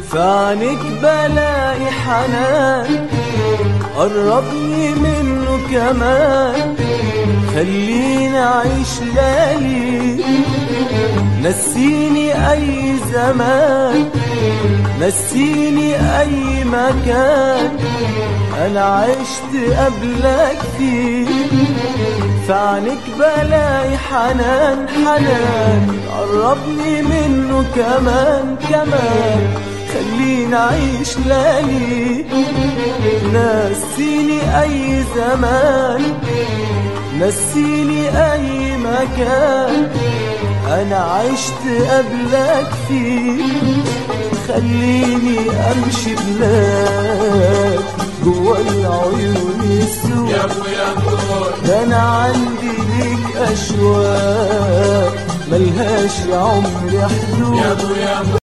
في عينك بلاقي حنان قربني منه كمان خليني اعيش ليالي نسيني اي زمان نسيني اي مكان انا عشت قبلك فيه في عينك بلاقي حنان حنان قربني منه كمان كمان خليني اعيش ليالي نسيني اي زمان نسيني اي مكان انا عشت قبلك فيه خليني امشي بلاك جوا العيون السود يا ابو يا ابو ده انا عندي ليك اشواق ملهاش يا عمري حدود يا ابو يا ابو